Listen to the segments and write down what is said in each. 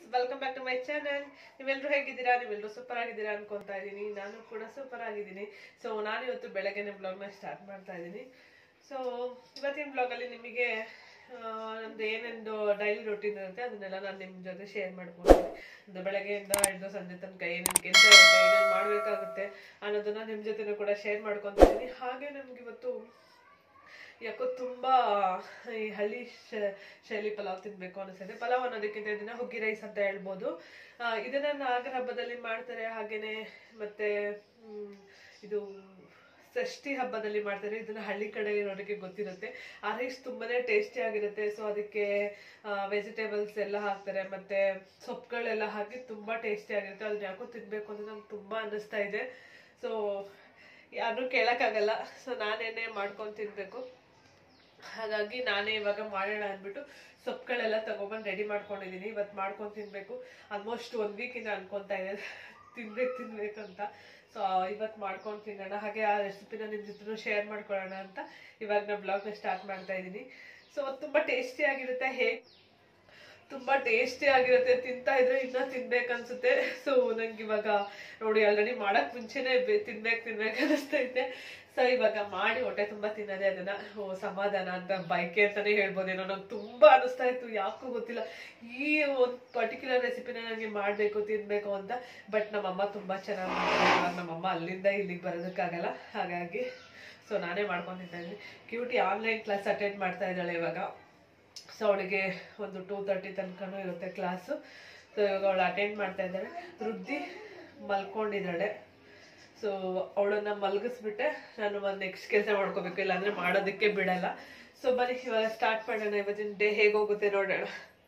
welcome back to my channel ನೀವೆಲ್ಲರೂ ಹೇಗಿದ್ದೀರಾ ನೀವೆಲ್ಲರೂ ಸೂಪರ್ ಆಗಿದ್ದೀರಾ ಅನ್ಕೊಂತಾ ಇದ್ದೀನಿ ನಾನು ಕೂಡ ಸೂಪರ್ ಆಗಿದ್ದೀನಿ ಸೊ ನಾನು ಇವತ್ತು ಬೆಳಗ್ಗೆನೆ ಬ್ಲಾಗ್ನ ಸ್ಟಾರ್ಟ್ ಮಾಡ್ತಾ ಇದ್ದೀನಿ ಸೊ ಇವತ್ತಿನ ಬ್ಲಾಗಲ್ಲಿ ನಿಮಗೆ ಆ, ನಮ್ದು ಏನೆಂದು ಡೈಲಿ ರೊಟೀನ್ ಇರುತ್ತೆ ಅದನ್ನೆಲ್ಲ ನಾನು ನಿಮ್ಮ ಜೊತೆ ಶೇರ್ ಮಾಡ್ಕೊಳ್ತೀನಿ ಒಂದು ಬೆಳಗ್ಗೆಯಿಂದ ಹಿಡಿದು ಸಂಜೆ ತನಕ ಏನೇನು ಕೆಲಸ ಇರುತ್ತೆ ಏನೇನು ಮಾಡಬೇಕಾಗುತ್ತೆ ಅನ್ನೋದನ್ನ ನಿಮ್ಮ ಜೊತೆನೂ ಕೂಡ ಶೇರ್ ಮಾಡ್ಕೊತಾ ಇದ್ದೀನಿ ಹಾಗೆ ನಮ್ಗೆ ಇವತ್ತು ಯಾಕೋ ತುಂಬಾ ಈ ಹಳ್ಳಿ ಶ- ಶೈಲಿ ಪಲಾವ್ ತಿನ್ಬೇಕು ಅನಿಸ್ತದೆ ಪಲಾವ್ ಅನ್ನೋದಕ್ಕಿಂತ ಇದನ್ನ ಹುಗ್ಗಿ ರೈಸ್ ಅಂತ ಹೇಳ್ಬೋದು ಆ, ಇದನ್ನ ನಾಗರ ಹಬ್ಬದಲ್ಲಿ ಮಾಡ್ತಾರೆ ಹಾಗೇನೆ ಮತ್ತೆ ಮ್, ಇದು ಷಷ್ಠಿ ಹಬ್ಬದಲ್ಲಿ ಮಾಡ್ತಾರೆ ಇದನ್ನ ಹಳ್ಳಿ ಕಡೆ ಇರೋರಿಗೆ ಗೊತ್ತಿರುತ್ತೆ ಆ ರೈಸ್ ತುಂಬಾನೇ ಟೇಸ್ಟಿ ಆಗಿರುತ್ತೆ ಸೊ ಅದಕ್ಕೆ ವೆಜಿಟೇಬಲ್ಸ್ ಎಲ್ಲ ಹಾಕ್ತಾರೆ ಮತ್ತೆ ಸೊಪ್ಪುಗಳೆಲ್ಲ ಹಾಕಿ ತುಂಬಾ ಟೇಸ್ಟಿ ಆಗಿರುತ್ತೆ ಅದನ್ನ ಯಾಕೋ ತಿನ್ಬೇಕು ಅಂತ ನಂಗೆ ತುಂಬಾ ಅನ್ನಿಸ್ತಾ ಇದೆ ಸೊ ಯಾರು ಕೇಳಕ್ಕಾಗಲ್ಲ ಸೊ ನಾನೇನೆ ಮಾಡ್ಕೊಂಡು ತಿನ್ಬೇಕು ಹಾಗಾಗಿ ನಾನೇ ಇವಾಗ ಮಾಡೋಣ ಅಂದ್ಬಿಟ್ಟು ಸೊಪ್ಪುಗಳೆಲ್ಲ ತಗೊಬಂದು ರೆಡಿ ಮಾಡ್ಕೊಂಡಿದ್ದೀನಿ ಇವತ್ತು ಮಾಡ್ಕೊಂಡು ತಿನ್ಬೇಕು ಆಲ್ಮೋಸ್ಟ್ ಒನ್ ವೀಕಿಂದ ಅನ್ಕೊಂತಾ ಇದೆ ತಿನ್ಬೇಕು ತಿನ್ಬೇಕು ಅಂತ ಸೊ ಇವತ್ತು ಮಾಡ್ಕೊಂಡು ತಿನ್ನೋಣ ಹಾಗೆ ಆ ರೆಸಿಪಿನ ನಿಮ್ಮ ಜೊತೆ ಶೇರ್ ಮಾಡ್ಕೊಳ್ಳೋಣ ಅಂತ ಇವಾಗ ನಾನು ಬ್ಲಾಗ್ನ ಸ್ಟಾರ್ಟ್ ಮಾಡ್ತಾ ಇದ್ದೀನಿ ಸೊ ತುಂಬಾ ಟೇಸ್ಟಿ ಆಗಿರುತ್ತೆ ಹೇಗೆ ತುಂಬಾ ಟೇಸ್ಟಿ ಆಗಿರುತ್ತೆ ತಿಂತಾ ಇದ್ರೆ ಇನ್ನ ತಿನ್ಬೇಕನ್ಸುತ್ತೆ ಸೊ ನಂಗೆ ಇವಾಗ ನೋಡಿ ಆಲ್ರೆಡಿ ಮಾಡಕ್ ಮುಂಚೆನೆ ಬೆ- ತಿನ್ಬೇಕು ತಿನ್ಬೇಕು ಅನಿಸ್ತೈತೆ ಸೊ ಇವಾಗ ಮಾಡಿ ಹೊಟ್ಟೆ ತುಂಬಾ ತಿನ್ನೋದೇ ಅದನ್ನ ಓ ಸಮಾಧಾನ ಅಂತ ಬೈಕೆ ಅಂತಾನೆ ಹೇಳ್ಬೋದೇನೋ ನಂಗೆ ತುಂಬಾ ಅನಿಸ್ತಾ ಇತ್ತು ಯಾಕೂ ಗೊತ್ತಿಲ್ಲ ಈ ಒಂದು ಪರ್ಟಿಕ್ಯುಲರ್ ರೆಸಿಪಿನ ನನಗೆ ಮಾಡ್ಬೇಕು ತಿನ್ಬೇಕು ಅಂತ ಬಟ್ ನಮ್ಮಮ್ಮ ತುಂಬಾ ಚೆನ್ನಾಗಿ ಮಾಡ್ತಾರೆ ಇವಾಗ ನಮ್ಮಮ್ಮ ಅಲ್ಲಿಂದ ಇಲ್ಲಿಗೆ ಬರೋದಕ್ಕಾಗಲ್ಲ ಹಾಗಾಗಿ ಸೊ ನಾನೇ ಮಾಡ್ಕೊಂಡು ತಿಂತಾ ಇದ್ದೀನಿ ಕ್ಯೂಟಿ ಆನ್ಲೈನ್ ಕ್ಲಾಸ್ ಅಟೆಂಡ್ ಮಾಡ್ತಾ ಇದ್ದಾಳೆ ಇವಾಗ ಸೊ ಅವಳಿಗೆ ಒಂದು ಟೂ ತರ್ಟಿ ತನಕನೂ ಇರುತ್ತೆ ಕ್ಲಾಸು ಸೊ ಇವಾಗ ಅವಳು ಅಟೆಂಡ್ ಮಾಡ್ತಾ ಇದ್ದಾಳೆ ವೃದ್ಧಿ ಮಲ್ಕೊಂಡಿದ್ದಾಳೆ ಸೊ ಅವಳನ್ನ ಮಲಗಿಸ್ಬಿಟ್ಟೆ ನಾನು ಒಂದು ನೆಕ್ಸ್ಟ್ ಕೆಲಸ ಮಾಡ್ಕೋಬೇಕು ಇಲ್ಲಾಂದ್ರೆ ಮಾಡೋದಕ್ಕೆ ಬಿಡಲ್ಲ ಸೊ ಬನ್ನಿ ಇವಾಗ ಸ್ಟಾರ್ಟ್ ಮಾಡೋಣ ಇವತ್ತಿನ ಡೇ ಹೇಗೆ ಹೋಗುತ್ತೆ ನೋಡೋಣ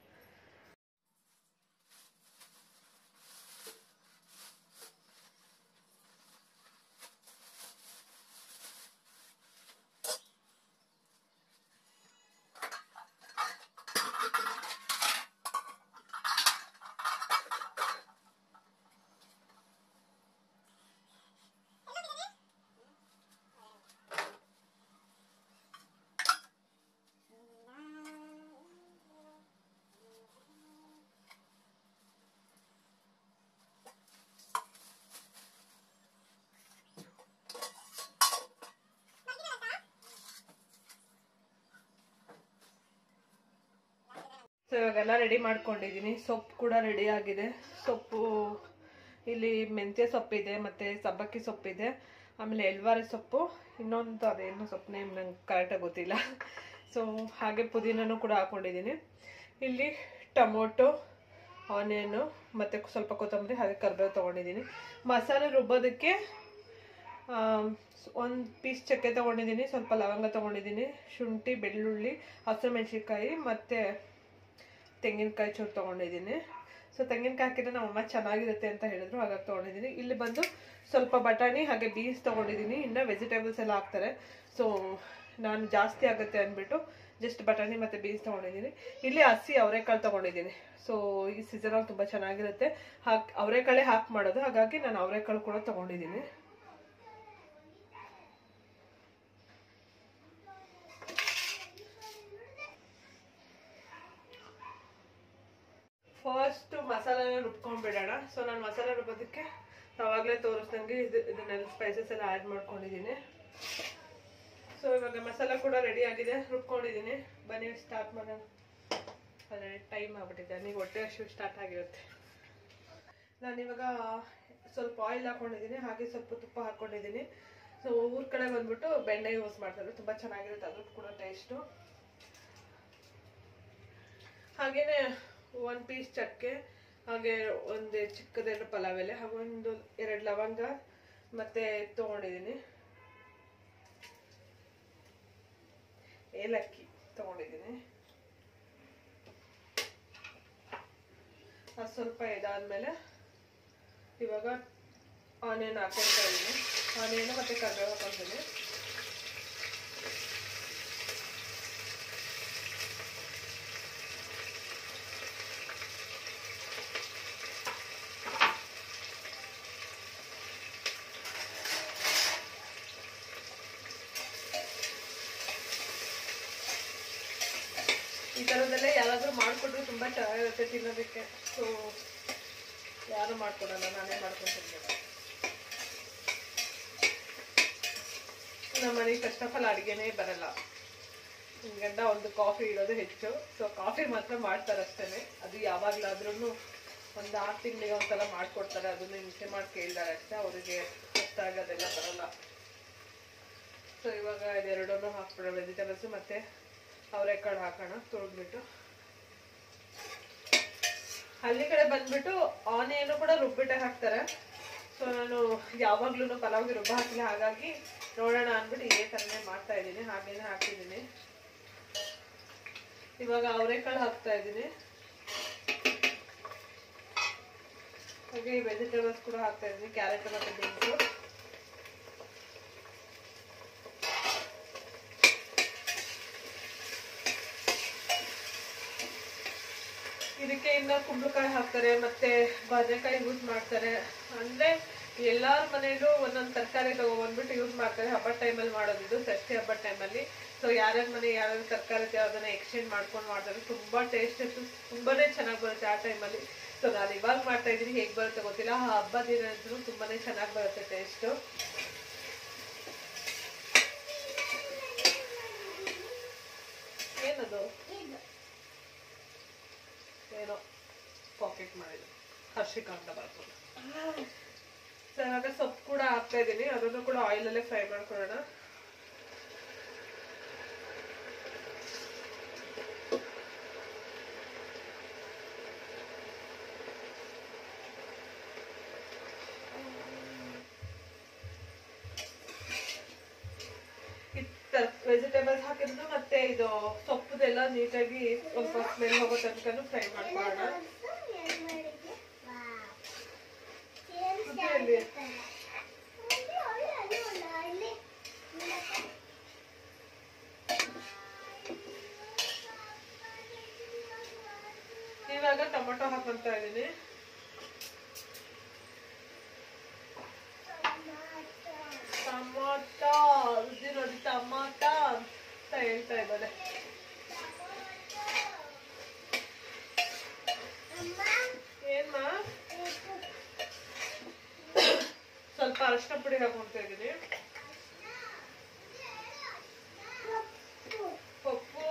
ಸೊ ಇವಾಗೆಲ್ಲ ರೆಡಿ ಮಾಡ್ಕೊಂಡಿದ್ದೀನಿ ಸೊಪ್ಪು ಕೂಡ ರೆಡಿ ಆಗಿದೆ ಸೊಪ್ಪು ಇಲ್ಲಿ ಮೆಂತ್ಯ ಸೊಪ್ಪಿದೆ ಮತ್ತು ಸಬ್ಬಕ್ಕಿ ಸೊಪ್ಪಿದೆ ಆಮೇಲೆ ಎಲ್ವಾರೆ ಸೊಪ್ಪು ಇನ್ನೊಂದು ಅದೇನು ಸೊಪ್ಪು ನೇಮ್ ನಂಗೆ ಕರೆಕ್ಟಾಗಿ ಗೊತ್ತಿಲ್ಲ ಸೊ ಹಾಗೆ ಪುದೀನನೂ ಕೂಡ ಹಾಕ್ಕೊಂಡಿದ್ದೀನಿ ಇಲ್ಲಿ ಟೊಮೊಟೊ ಆನಿಯನು ಮತ್ತು ಸ್ವಲ್ಪ ಕೊತ್ತಂಬರಿ ಹಾಗೆ ಕರಿಬೇವು ತೊಗೊಂಡಿದ್ದೀನಿ ಮಸಾಲೆ ರುಬ್ಬೋದಕ್ಕೆ ಒಂದು ಪೀಸ್ ಚಕ್ಕೆ ತೊಗೊಂಡಿದ್ದೀನಿ ಸ್ವಲ್ಪ ಲವಂಗ ತೊಗೊಂಡಿದ್ದೀನಿ ಶುಂಠಿ ಬೆಳ್ಳುಳ್ಳಿ ಹಸಿಮೆಣ್ಸಿನ್ಕಾಯಿ ಮತ್ತು ತೆಂಗಿನಕಾಯಿ ಚೂರು ತೊಗೊಂಡಿದ್ದೀನಿ ಸೊ ತೆಂಗಿನಕಾಯಿ ಹಾಕಿದ್ರೆ ನಮ್ಮ ಅಮ್ಮ ಚೆನ್ನಾಗಿರುತ್ತೆ ಅಂತ ಹೇಳಿದ್ರು ಹಾಗಾಗಿ ತೊಗೊಂಡಿದ್ದೀನಿ ಇಲ್ಲಿ ಬಂದು ಸ್ವಲ್ಪ ಬಟಾಣಿ ಹಾಗೆ ಬೀನ್ಸ್ ತೊಗೊಂಡಿದ್ದೀನಿ ಇನ್ನು ವೆಜಿಟೇಬಲ್ಸ್ ಎಲ್ಲ ಹಾಕ್ತಾರೆ ಸೊ ನಾನು ಜಾಸ್ತಿ ಆಗುತ್ತೆ ಅಂದ್ಬಿಟ್ಟು ಜಸ್ಟ್ ಬಟಾಣಿ ಮತ್ತು ಬೀನ್ಸ್ ತೊಗೊಂಡಿದ್ದೀನಿ ಇಲ್ಲಿ ಹಸಿ ಅವರೆಕಾಳು ತೊಗೊಂಡಿದ್ದೀನಿ ಸೊ ಈ ಸೀಸನಲ್ಲಿ ತುಂಬ ಚೆನ್ನಾಗಿರುತ್ತೆ ಹಾಕಿ ಅವರೆಕಾಳೆ ಹಾಕಿ ಮಾಡೋದು ಹಾಗಾಗಿ ನಾನು ಅವರೆಕಾಳು ಕೂಡ ತೊಗೊಂಡಿದ್ದೀನಿ ಫಸ್ಟ್ ಮಸಾಲೆನ ರುಬ್ಕೊಂಡ್ಬಿಡೋಣ ಸೊ ನಾನು ಮಸಾಲೆ ರುಬ್ಬೋದಕ್ಕೆ ಅವಾಗಲೇ ತೋರಿಸ್ದಂಗೆ ಇದು ಇದನ್ನೆಲ್ಲ ಸ್ಪೈಸಸ್ ಎಲ್ಲ ಆ್ಯಡ್ ಮಾಡ್ಕೊಂಡಿದ್ದೀನಿ ಸೊ ಇವಾಗ ಮಸಾಲ ಕೂಡ ರೆಡಿ ಆಗಿದೆ ರುಬ್ಕೊಂಡಿದ್ದೀನಿ ಬನ್ನಿ ಸ್ಟಾರ್ಟ್ ಮಾಡೋಣ ಅದೇ ಟೈಮ್ ಆಗ್ಬಿಟ್ಟಿದೆ ನೀವು ಹೊಟ್ಟೆ ಅಷ್ಟು ಸ್ಟಾರ್ಟ್ ಆಗಿರುತ್ತೆ ನಾನಿವಾಗ ಸ್ವಲ್ಪ ಆಯಿಲ್ ಹಾಕೊಂಡಿದ್ದೀನಿ ಹಾಗೆ ಸ್ವಲ್ಪ ತುಪ್ಪ ಹಾಕೊಂಡಿದ್ದೀನಿ ಸೊ ಊರ ಕಡೆ ಬಂದ್ಬಿಟ್ಟು ಬೆಣ್ಣೆ ಯೂಸ್ ಮಾಡ್ತಾರೆ ತುಂಬ ಚೆನ್ನಾಗಿರುತ್ತೆ ಅದ್ರ ಕೂಡ ಟೇಸ್ಟು ಹಾಗೇನೆ ಒಂದು ಪೀಸ್ ಚಕ್ಕೆ ಹಾಗೆ ಒಂದು ಚಿಕ್ಕದೆರಡು ಪಲಾವ್ ಎಲೆ ಹಾಗೆ ಒಂದು ಎರಡು ಲವಂಗ ಮತ್ತೆ ತೊಗೊಂಡಿದ್ದೀನಿ ಏಲಕ್ಕಿ ತೊಗೊಂಡಿದ್ದೀನಿ ಅದು ಸ್ವಲ್ಪ ಇದಾದ್ಮೇಲೆ ಇವಾಗ ಆನಿಯನ್ ಹಾಕೊಳ್ತಾ ಇದ್ದೀನಿ ಆನಿಯನ್ ಮತ್ತೆ ಕರಿಬೇವು ಹಾಕೊಳ್ತೀನಿ ಈ ಥರದ್ದೆಲ್ಲ ಯಾರಾದರೂ ಮಾಡಿಕೊಟ್ರೆ ತುಂಬ ಚೆನ್ನಾಗಿರುತ್ತೆ ತಿನ್ನೋದಕ್ಕೆ ಸೊ ಯಾರು ಮಾಡ್ಕೊಡಲ್ಲ ನಾನೇ ಮಾಡ್ಕೊಂಡು ತಿನ್ಬೇಕು ನಮ್ಮ ಮನೆಗೆ ಫಸ್ಟ್ ಆಫ್ ಆಲ್ ಅಡುಗೆನೇ ಬರಲ್ಲ ನನ್ ಗಂಡ ಒಂದು ಕಾಫಿ ಇಡೋದು ಹೆಚ್ಚು ಸೊ ಕಾಫಿ ಮಾತ್ರ ಮಾಡ್ತಾರೆ ಅಷ್ಟೇ ಅದು ಯಾವಾಗಲಾದ್ರೂ ಒಂದು ಆರು ತಿಂಗಳಿಗೆ ಒಂದ್ಸಲ ಮಾಡ್ಕೊಡ್ತಾರೆ ಅದನ್ನು ಹಿಂಸೆ ಮಾಡಿ ಕೇಳ್ತಾರೆ ಅಷ್ಟೇ ಅವರಿಗೆ ಹೊತ್ತಾಗಿ ಅದೆಲ್ಲ ಬರಲ್ಲ ಸೊ ಇವಾಗ ಇದೆರಡನ್ನೂ ಹಾಕ್ಬಿಡೋ ವೆಜಿಟೇಬಲ್ಸ್ ಮತ್ತೆ ಅವರೆಕಾಳು ಹಾಕೋಣ ತೊಳೆದ್ಬಿಟ್ಟು ಹಳ್ಳಿ ಕಡೆ ಬಂದ್ಬಿಟ್ಟು ಆನಿಯನ್ನು ಕೂಡ ರುಬ್ಬಿಟ್ಟೆ ಹಾಕ್ತಾರೆ ಸೊ ನಾನು ಯಾವಾಗ್ಲೂ ಪಲಾವ್ಗೆ ರುಬ್ಬ ಹಾಕಿಲ್ಲ ಹಾಗಾಗಿ ನೋಡೋಣ ಅಂದ್ಬಿಟ್ಟು ಇದೇ ಥರನೇ ಮಾಡ್ತಾ ಇದ್ದೀನಿ ಹಾಗೇನೆ ಹಾಕಿದ್ದೀನಿ ಇವಾಗ ಅವರೆಕಾಳು ಹಾಕ್ತಾ ಇದ್ದೀನಿ ಹಾಗೆ ವೆಜಿಟೇಬಲ್ಸ್ ಕೂಡ ಹಾಕ್ತಾ ಇದ್ದೀನಿ ಕ್ಯಾರೆಟ್ ಮತ್ತೆ ಬೀನ್ಸು ಇದಕ್ಕೆ ಇನ್ನ ಕುಂಬಳಕಾಯಿ ಹಾಕ್ತಾರೆ ಮತ್ತೆ ಬದನೆಕಾಯಿ ಯೂಸ್ ಮಾಡ್ತಾರೆ ಅಂದ್ರೆ ಎಲ್ಲಾರ ಮನೆಯಲ್ಲೂ ಒಂದೊಂದು ತರಕಾರಿ ತಗೊಬಂದ್ಬಿಟ್ಟು ಯೂಸ್ ಮಾಡ್ತಾರೆ ಹಬ್ಬದ ಟೈಮಲ್ಲಿ ಮಾಡೋದಿದು ಷಷ್ಠಿ ಹಬ್ಬದ ಟೈಮಲ್ಲಿ ಸೊ ಯಾರ್ಯಾರ ಮನೆ ಯಾರ್ಯಾರ ತರಕಾರಿ ಅದನ್ನ ಎಕ್ಸ್ಚೇಂಜ್ ಮಾಡ್ಕೊಂಡು ಮಾಡ್ತಾರೆ ತುಂಬಾ ಟೇಸ್ಟ್ ತುಂಬಾನೇ ಚೆನ್ನಾಗಿ ಬರುತ್ತೆ ಆ ಟೈಮಲ್ಲಿ ಸೊ ನಾನು ಇವಾಗ ಮಾಡ್ತಾ ಇದ್ದೀನಿ ಹೇಗೆ ಬರುತ್ತೆ ಗೊತ್ತಿಲ್ಲ ಆ ಹಬ್ಬದ ದಿನ ಇದ್ರೂ ತುಂಬಾನೇ ಚೆನ್ನಾಗಿ ಬರುತ್ತೆ ಟೇಸ್ಟು ಏನದು ಏನೋ ಪಾಕೆಟ್ ಮಾಡಿದ್ರು ಹರ್ಷಿಕಾ ಅಂತ ಬರ್ತದೆ ಸೊ ಇವಾಗ ಸೊಪ್ಪು ಕೂಡ ಹಾಕ್ತಾ ಇದ್ದೀನಿ ಅದನ್ನು ಕೂಡ ಆಯಿಲಲ್ಲೇ ಫ್ರೈ ಮಾಡ್ಕೊಳ್ಳೋಣ ವೆಜಿಟೇಬಲ್ಸ್ ಹಾಕಿದ್ರು ಮತ್ತೆ ಇದು ಸೊಪ್ಪುದೆಲ್ಲ ನೀಟಾಗಿ ಸ್ವಲ್ಪ ಸ್ಮೆಲ್ ಹೋಗೋ ತನಕ ಫ್ರೈ ಮಾಡ್ಕೊಳ್ಳೋಣ ಮತ್ತೆ ಅಲ್ಲಿ ಇವಾಗ ಟೊಮೊಟೊ ಹಾಕೊಂತ ಇದ್ದೀನಿ ಟೊಮೊಟೊ ರುಚಿ ನೋಡಿ ಟೊಮೊಟೊ ಅಂತ ಹೇಳ್ತಾ ಇದ್ದಾರೆ ಏನ್ಮ ಸ್ವಲ್ಪ ಅರಿಶಿನ ಪುಡಿ ಹಾಕೊಂತ ಇದ್ದೀನಿ ಪಪ್ಪು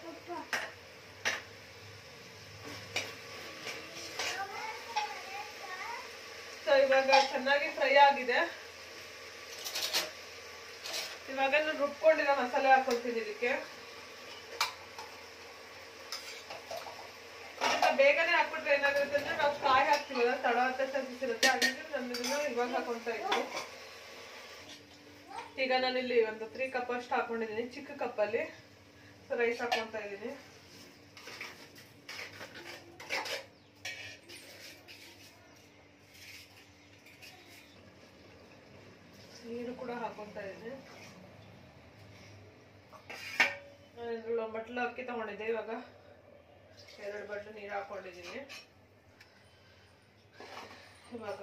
ಸೊ ಇವಾಗ ಚೆನ್ನಾಗಿ ಫ್ರೈ ಆಗಿದೆ ಇವಾಗ ನಾನು ರುಬ್ಕೊಂಡಿರೋ ಮಸಾಲೆ ಹಾಕೊಳ್ತೀನಿ ಇದಕ್ಕೆ ಇದನ್ನ ಬೇಗನೆ ಹಾಕ್ಬಿಟ್ರೆ ಏನಾಗುತ್ತೆ ಅಂದ್ರೆ ನಾವು ಕಾಯಿ ಹಾಕ್ತೀವಲ್ಲ ತಡ ಅಂತ ಚಾನ್ಸಸ್ ಇರುತ್ತೆ ಹಾಗಾಗಿ ನಾನು ಇದನ್ನ ಇವಾಗ ಹಾಕೊಂತ ಇದ್ದೀನಿ ಈಗ ನಾನು ಇಲ್ಲಿ ಒಂದು ತ್ರೀ ಕಪ್ ಅಷ್ಟು ಹಾಕೊಂಡಿದ್ದೀನಿ ಚಿಕ್ಕ ಕಪ್ಪಲ್ಲಿ ಸೊ ರೈಸ್ ಹಾಕೊಂತ ಇದ್ದೀನಿ ನೀರು ಕೂಡ ಹಾಕೊಂತ ಇದ್ದೀನಿ ನಾನು ಬಟ್ಲು ಅಕ್ಕಿ ತಗೊಂಡಿದ್ದೆ ಇವಾಗ ಎರಡು ಬಟ್ಲು ನೀರು ಹಾಕೊಂಡಿದ್ದೀನಿ ಇವಾಗ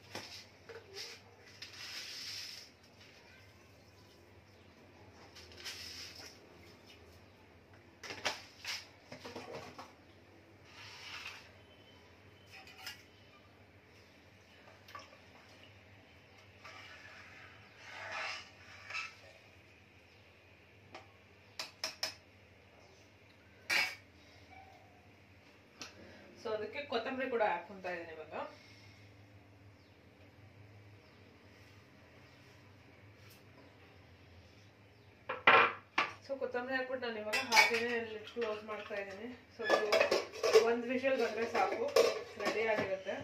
ಸೊ ಅದಕ್ಕೆ ಕೊತ್ತಂಬರಿ ಕೂಡ ಹಾಕೊಂತ ಇದ್ದೀನಿ ಇವಾಗ ಸೊ ಕೊತ್ತಂಬರಿ ಹಾಕ್ಬಿಟ್ಟು ನಾನು ಇವಾಗ ಹಾಗೇನೆ ಲಿಡ್ ಕ್ಲೋಸ್ ಮಾಡ್ತಾ ಇದ್ದೀನಿ ಸೊ ಇದು ಒಂದು ವಿಷಲ್ ಬಂದರೆ ಸಾಕು ರೆಡಿ ಆಗಿರುತ್ತೆ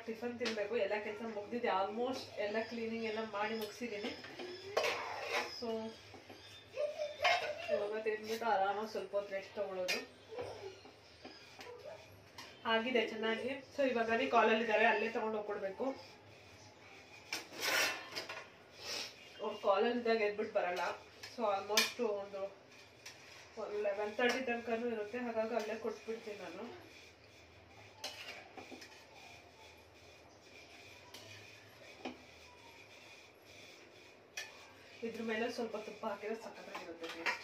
ಟಿಫನ್ ತಿನ್ನಬೇಕು ಎಲ್ಲ ಕೆಲಸ ಮುಗ್ದಿದೆ ಆಲ್ಮೋಸ್ಟ್ ಎಲ್ಲ ಕ್ಲೀನಿಂಗ್ ಎಲ್ಲ ಮಾಡಿ ಮುಗಿಸಿದ್ದೀನಿ ಸೊ ಇವಾಗ ತಿಂದ್ಬಿಟ್ಟು ಆರಾಮಾಗಿ ಸ್ವಲ್ಪ ಹೊತ್ತು ರೆಸ್ಟ್ ತಗೊಳ್ಳೋದು ಆಗಿದೆ ಚೆನ್ನಾಗಿ ಸೊ ಇವಾಗ ನೀ ಕಾಲಲ್ಲಿದ್ದಾರೆ ಅಲ್ಲೇ ತಗೊಂಡು ಹೋಗ್ಕೊಡ್ಬೇಕು ಅವ್ರು ಕಾಲಲ್ಲಿದ್ದಾಗ ಎದ್ಬಿಟ್ಟು ಬರಲ್ಲ ಸೊ ಆಲ್ಮೋಸ್ಟ್ ಒಂದು ಒಂದು ಲೆವೆನ್ ತರ್ಟಿ ತನಕನೂ ಇರುತ್ತೆ ಹಾಗಾಗಿ ಅಲ್ಲೇ ಕೊಟ್ಬಿಡ್ತೀನಿ ನಾನು ಇದ್ರ ಮೇಲೆ ಸ್ವಲ್ಪ ತುಪ್ಪ ಹಾಕಿದ್ರೆ ಸಕ್ಕತ್ತಾಗಿರುತ್ತೆ ಟೇಸ್ಟ್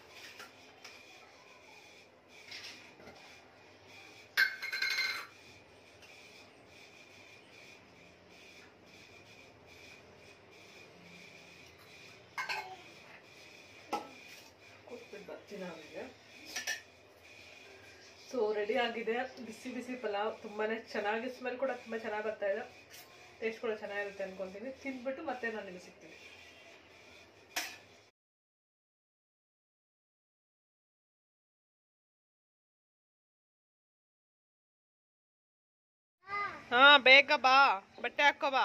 ಕೊಟ್ಬಿಟ್ಟು ಬರ್ತೀನಿ ಆಮೇಲೆ ಸೊ ರೆಡಿ ಆಗಿದೆ ಬಿಸಿ ಬಿಸಿ ಪಲಾವ್ ತುಂಬಾನೇ ಚೆನ್ನಾಗಿ ಸ್ಮೆಲ್ ಕೂಡ ತುಂಬಾ ಚೆನ್ನಾಗಿ ಬರ್ತಾ ಇದೆ ಟೇಸ್ಟ್ ಕೂಡ ಚೆನ್ನಾಗಿರುತ್ತೆ ಅನ್ಕೊಂತೀನಿ ತಿಂದ್ಬಿಟ್ಟು ಮತ್ತೆ ನಾನು ನಿಮಗೆ ಸಿಗ್ತೀನಿ ಹಾ ಬೇಗ ಬಾ ಬಟ್ಟೆ ಹಾಕೋ ಬಾ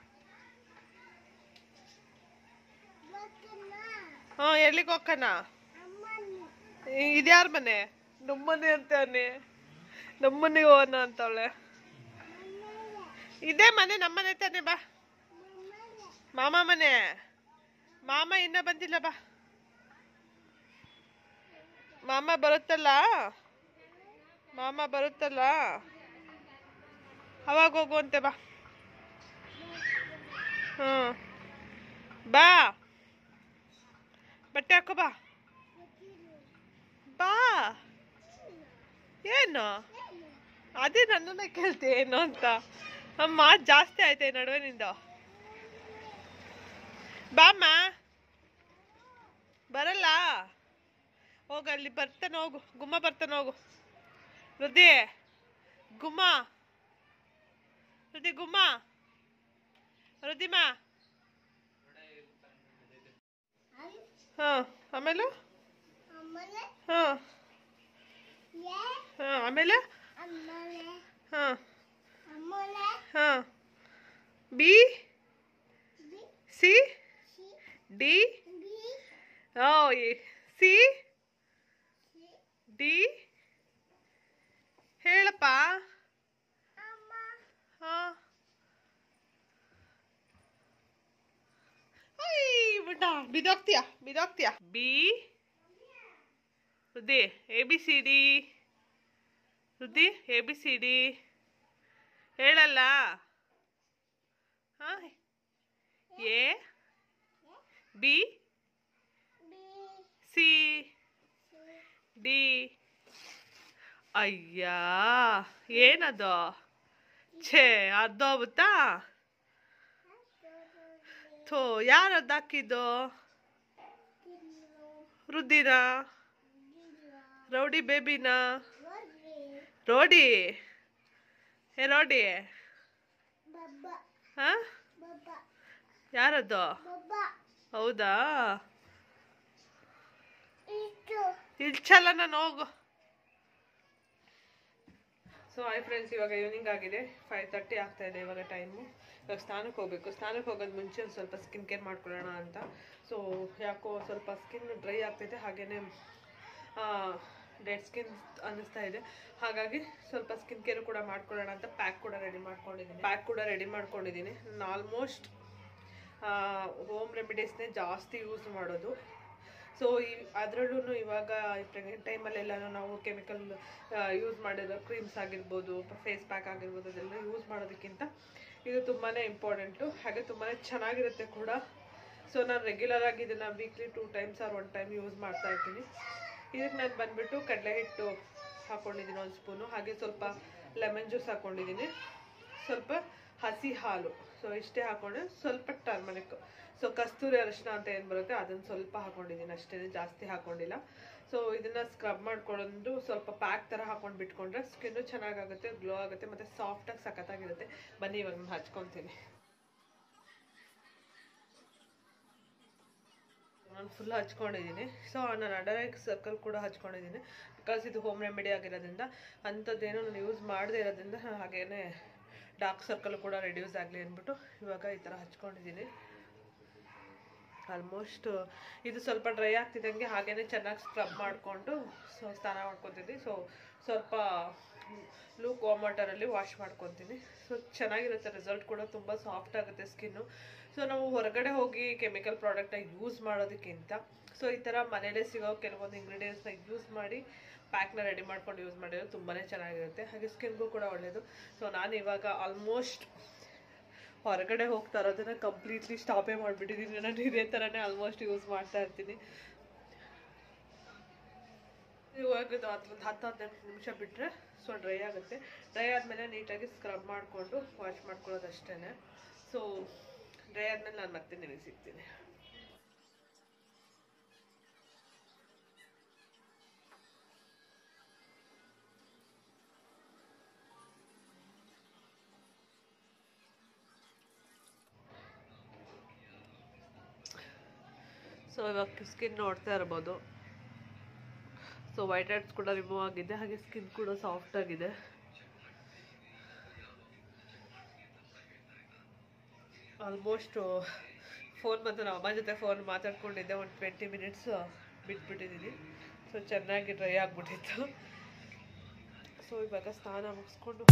ಹಾ ಎಲ್ಲಿಗೆ ಹೋಗ್ಕನ ಇದ್ಯಾರ ಮನೆ ನಮ್ಮನೆ ಅಂತಾನೆ ನಮ್ಮನೆಗೆ ಹೋಗೋಣ ಅಂತವಳೆ ಇದೇ ಮನೆ ನಮ್ಮನೆ ತಾನೆ ಬಾ ಮಾಮ ಮನೆ ಮಾಮ ಇನ್ನ ಬಂದಿಲ್ಲ ಬಾ ಮಾಮ ಬರುತ್ತಲ್ಲ ಮಾಮ ಬರುತ್ತಲ್ಲ ಅವಾಗ ಹೋಗುವಂತೆ ಬಾ ಹ್ಮ್ ಬಾ ಬಟ್ಟೆ ಹಾಕೋ ಬಾ ಬಾ ಏನು ಅದೇ ನನ್ನನ್ನ ಕೇಳ್ತೆ ಏನು ಅಂತ ನಮ್ಮ ಮಾತು ಜಾಸ್ತಿ ಆಯ್ತೆ ನಡುವೆ ನಿಂದು ಬಾಮ್ಮ ಬರಲ್ಲ ಹೋಗು ಅಲ್ಲಿ ಬರ್ತಾನೆ ಹೋಗು ಗುಮ್ಮ ಬರ್ತಾನೆ ಹೋಗು ರುದಿ ಗುಮ್ಮ ರುದಿ ಗುಮ್ಮ ರುದಿಮಾ ಹಾಂ ಆಮೇಲೆ ಹಾಂ ಹಾಂ ಆಮೇಲೆ ಹಾಂ ಹಾಂ ಬಿ ಸಿ ಡಿ ಓ ಸಿ ಡಿ ಹೇಳಪ್ಪ ಹಾಂ ಬಿಟ್ಟ ಬಿದೋಗ್ತೀಯ ಬಿದೋಗ್ತೀಯ ಬಿ ರುದಿ ಎ ಬಿ ಸಿ ಡಿ ರುದಿ ಎ ಬಿ ಸಿ ಡಿ ಹೇಳಲ್ಲ ಹಾಂ ಎ ಬಿ ಸಿ ಡಿ ಅಯ್ಯ ಏನದು ಛೇ ಅರ್ಧೋಗ್ಬಿಡ್ತಾ ಥೋ ಯಾರು ಹಾಕಿದ್ದು ರುದ್ದಿನ ರೌಡಿ ಬೇಬಿನ ರೋಡಿ ಏ ರೋಡಿ ಹಾ ಯಾರದು ಹೌದಾ ಇಲ್ಚಲ್ಲ ನಾನು ಹೋಗು ಸೊ ಹಾಯ್ ಫ್ರೆಂಡ್ಸ್ ಇವಾಗ ಈವ್ನಿಂಗ್ ಆಗಿದೆ ಫೈವ್ ತರ್ಟಿ ಆಗ್ತಾ ಇದೆ ಇವಾಗ ಟೈಮು ಇವಾಗ ಸ್ನಾನಕ್ಕೆ ಹೋಗ್ಬೇಕು ಸ್ನಾನಕ್ಕೆ ಹೋಗೋದು ಮುಂಚೆ ಒಂದು ಸ್ವಲ್ಪ ಸ್ಕಿನ್ ಕೇರ್ ಮಾಡ್ಕೊಳ್ಳೋಣ ಅಂತ ಸೊ ಯಾಕೋ ಸ್ವಲ್ಪ ಸ್ಕಿನ್ ಡ್ರೈ ಆಗ್ತೈತೆ ಹಾಗೇನೆ ಡೆಡ್ ಸ್ಕಿನ್ ಅನ್ನಿಸ್ತಾ ಇದೆ ಹಾಗಾಗಿ ಸ್ವಲ್ಪ ಸ್ಕಿನ್ ಕೇರ್ ಕೂಡ ಮಾಡ್ಕೊಳ್ಳೋಣ ಅಂತ ಪ್ಯಾಕ್ ಕೂಡ ರೆಡಿ ಮಾಡ್ಕೊಂಡಿದ್ದೀನಿ ಪ್ಯಾಕ್ ಕೂಡ ರೆಡಿ ಮಾಡ್ಕೊಂಡಿದ್ದೀನಿ ನಾನು ಆಲ್ಮೋಸ್ಟ್ ಹೋಮ್ ರೆಮಿಡೀಸ್ನೇ ಜಾಸ್ತಿ ಯೂಸ್ ಮಾಡೋದು ಸೊ ಈ ಅದರಲ್ಲೂ ಇವಾಗ ಪ್ರೆಗ್ನೆಂಟ್ ಟೈಮಲ್ಲೆಲ್ಲನೂ ನಾವು ಕೆಮಿಕಲ್ ಯೂಸ್ ಮಾಡಿರೋ ಕ್ರೀಮ್ಸ್ ಆಗಿರ್ಬೋದು ಫೇಸ್ ಪ್ಯಾಕ್ ಆಗಿರ್ಬೋದು ಅದೆಲ್ಲ ಯೂಸ್ ಮಾಡೋದಕ್ಕಿಂತ ಇದು ತುಂಬಾ ಇಂಪಾರ್ಟೆಂಟು ಹಾಗೆ ತುಂಬಾ ಚೆನ್ನಾಗಿರುತ್ತೆ ಕೂಡ ಸೊ ನಾನು ರೆಗ್ಯುಲರ್ ಆಗಿ ಇದನ್ನು weekly two times or one time use ಮಾಡ್ತಾ ಇರ್ತೀನಿ ಇದಕ್ಕೆ ನಾನು ಬಂದುಬಿಟ್ಟು ಕಡಲೆ ಹಿಟ್ಟು ಹಾಕ್ಕೊಂಡಿದ್ದೀನಿ ಒಂದು ಸ್ಪೂನು ಹಾಗೆ ಸ್ವಲ್ಪ ಲೆಮನ್ ಜ್ಯೂಸ್ ಹಾಕ್ಕೊಂಡಿದ್ದೀನಿ ಸ್ವಲ್ಪ ಹಸಿ ಹಾಲು ಸೊ ಇಷ್ಟೇ ಹಾಕ್ಕೊಂಡೆ ಸ್ವಲ್ಪ ಟರ್ಮರಿಕ್ ಸೊ ಕಸ್ತೂರಿ ಅರಿಶಿನ ಅಂತ ಏನು ಬರುತ್ತೆ ಅದನ್ನು ಸ್ವಲ್ಪ ಹಾಕೊಂಡಿದ್ದೀನಿ ಅಷ್ಟೇ ಜಾಸ್ತಿ ಹಾಕೊಂಡಿಲ್ಲ ಸೊ ಇದನ್ನ ಸ್ಕ್ರಬ್ ಮಾಡ್ಕೊಂಡು ಸ್ವಲ್ಪ ಪ್ಯಾಕ್ ಥರ ಹಾಕೊಂಡು ಬಿಟ್ಕೊಂಡ್ರೆ ಸ್ಕಿನ್ನು ಚೆನ್ನಾಗಾಗುತ್ತೆ ಗ್ಲೋ ಆಗುತ್ತೆ ಮತ್ತು ಸಾಫ್ಟಾಗಿ ಸಖತ್ತಾಗಿರುತ್ತೆ ಬನ್ನಿ ಇವಾಗ ನಾನು ಹಚ್ಕೊತೀನಿ ನಾನು ಫುಲ್ ಹಚ್ಕೊಂಡಿದ್ದೀನಿ ಸೊ ನಾನು ಅಂಡರ್ ಐ ಸರ್ಕಲ್ ಕೂಡ ಹಚ್ಕೊಂಡಿದ್ದೀನಿ ಬಿಕಾಸ್ ಇದು ಹೋಮ್ ರೆಮಿಡಿ ಆಗಿರೋದ್ರಿಂದ ಅಂಥದ್ದೇನು ನಾನು ಯೂಸ್ ಮಾಡದೇ ಇರೋದ್ರಿಂದ ನಾನು ಹಾಗೇನೆ ಡಾರ್ಕ್ ಸರ್ಕಲ್ ಕೂಡ ರೆಡ್ಯೂಸ್ ಆಗಲಿ ಅಂದ್ಬಿಟ್ಟು ಇವಾಗ ಈ ಥರ ಹಚ್ಕೊಂಡಿದ್ದೀನಿ ಆಲ್ಮೋಸ್ಟ್ ಇದು ಸ್ವಲ್ಪ ಡ್ರೈ ಆಗ್ತಿದ್ದಂಗೆ ಹಾಗೇನೆ ಚೆನ್ನಾಗಿ ಸ್ಕ್ರಬ್ ಮಾಡಿಕೊಂಡು ಸೊ ಸ್ನಾನ ಮಾಡ್ಕೊತೀನಿ ಸೊ ಸ್ವಲ್ಪ ಲೂಕ್ ವಾಮ್ ವಾಟರಲ್ಲಿ ವಾಶ್ ಮಾಡ್ಕೊತೀನಿ ಸೊ ಚೆನ್ನಾಗಿರುತ್ತೆ ರಿಸಲ್ಟ್ ಕೂಡ ತುಂಬ ಸಾಫ್ಟ್ ಆಗುತ್ತೆ ಸ್ಕಿನ್ನು ಸೊ ನಾವು ಹೊರಗಡೆ ಹೋಗಿ ಕೆಮಿಕಲ್ ಪ್ರಾಡಕ್ಟ್ನ ಯೂಸ್ ಮಾಡೋದಕ್ಕಿಂತ ಸೊ ಈ ಥರ ಮನೇಲೇ ಸಿಗೋ ಕೆಲವೊಂದು ಇಂಗ್ರೀಡಿಯೆಂಟ್ಸ್ನ ಯೂಸ್ ಮಾಡಿ ಪ್ಯಾಕ್ನ ರೆಡಿ ಮಾಡ್ಕೊಂಡು ಯೂಸ್ ಮಾಡಿದ್ರೆ ತುಂಬಾ ಚೆನ್ನಾಗಿರುತ್ತೆ ಹಾಗೆ ಸ್ಕಿನ್ಗೂ ಕೂಡ ಒಳ್ಳೆಯದು ಸೊ ನಾನು ಇವಾಗ ಆಲ್ಮೋಸ್ಟ್ ಹೊರಗಡೆ ಹೋಗ್ತಾ ಇರೋದನ್ನ ಕಂಪ್ಲೀಟ್ಲಿ ಸ್ಟಾಪೇ ಮಾಡಿಬಿಟ್ಟಿದ್ದೀನಿ ನಾನು ಇದೇ ಥರನೇ ಆಲ್ಮೋಸ್ಟ್ ಯೂಸ್ ಮಾಡ್ತಾ ಇರ್ತೀನಿ ಇವಾಗ ಇದು ಹತ್ತು ಒಂದು ಹತ್ತು ಹದಿನೆಂಟು ನಿಮಿಷ ಬಿಟ್ಟರೆ ಸೊ ಡ್ರೈ ಆಗುತ್ತೆ ಡ್ರೈ ಆದಮೇಲೆ ನೀಟಾಗಿ ಸ್ಕ್ರಬ್ ಮಾಡಿಕೊಂಡು ವಾಶ್ ಮಾಡ್ಕೊಳ್ಳೋದು ಅಷ್ಟೇ ಸೊ ಡ್ರೈ ಆದಮೇಲೆ ನಾನು ಮತ್ತೆ ನಿಮಗೆ ಸಿಗ್ತೀನಿ ಸೊ ಇವಾಗ ಸ್ಕಿನ್ ನೋಡ್ತಾ ಇರ್ಬೋದು ಸೊ ವೈಟ್ ಹೆಡ್ಸ್ ಕೂಡ ರಿಮೂವ್ ಆಗಿದೆ ಹಾಗೆ ಸ್ಕಿನ್ ಕೂಡ ಸಾಫ್ಟ್ ಆಗಿದೆ ಆಲ್ಮೋಸ್ಟ್ ಫೋನ್ ಮತ್ತು ನಮ್ಮ ಅಮ್ಮ ಜೊತೆ ಫೋನ್ ಮಾತಾಡ್ಕೊಂಡಿದ್ದೆ ಒಂದು ಟ್ವೆಂಟಿ ಮಿನಿಟ್ಸ್ ಬಿಟ್ಬಿಟ್ಟಿದ್ದೀನಿ ಸೊ ಚೆನ್ನಾಗಿ ಡ್ರೈ ಆಗಿಬಿಟ್ಟಿತ್ತು ಸೊ ಇವಾಗ ಸ್ನಾನ ಮುಗಿಸ್ಕೊಂಡು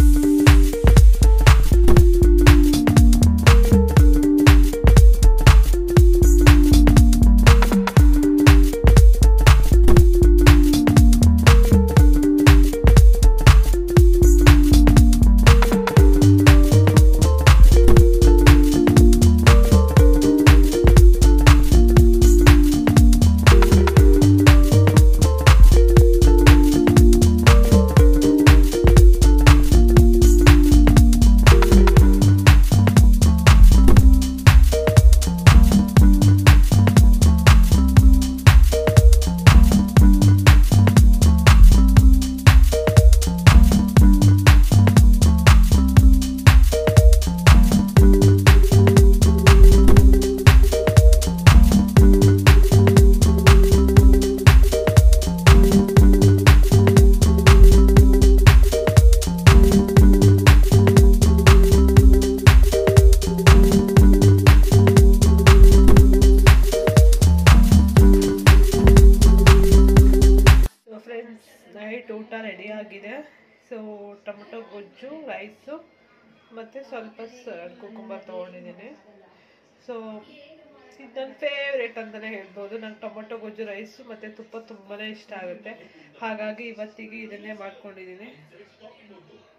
ಫ್ರೆಂಡ್ಸ್ ನೈಟ್ ಊಟ ರೆಡಿ ಆಗಿದೆ ಸೊ ಟೊಮೊಟೊ ಗೊಜ್ಜು ರೈಸು ಮತ್ತು ಸ್ವಲ್ಪ ಕುಕುಂಬರ್ ತೊಗೊಂಡಿದ್ದೀನಿ ಸೊ ಇದು ನನ್ನ ಫೇವ್ರೇಟ್ ಅಂತಲೇ ಹೇಳ್ಬೋದು ನಂಗೆ ಟೊಮೊಟೊ ಗೊಜ್ಜು ರೈಸು ಮತ್ತು ತುಪ್ಪ ತುಂಬಾ ಇಷ್ಟ ಆಗುತ್ತೆ ಹಾಗಾಗಿ ಇವತ್ತಿಗೆ ಇದನ್ನೇ ಮಾಡ್ಕೊಂಡಿದ್ದೀನಿ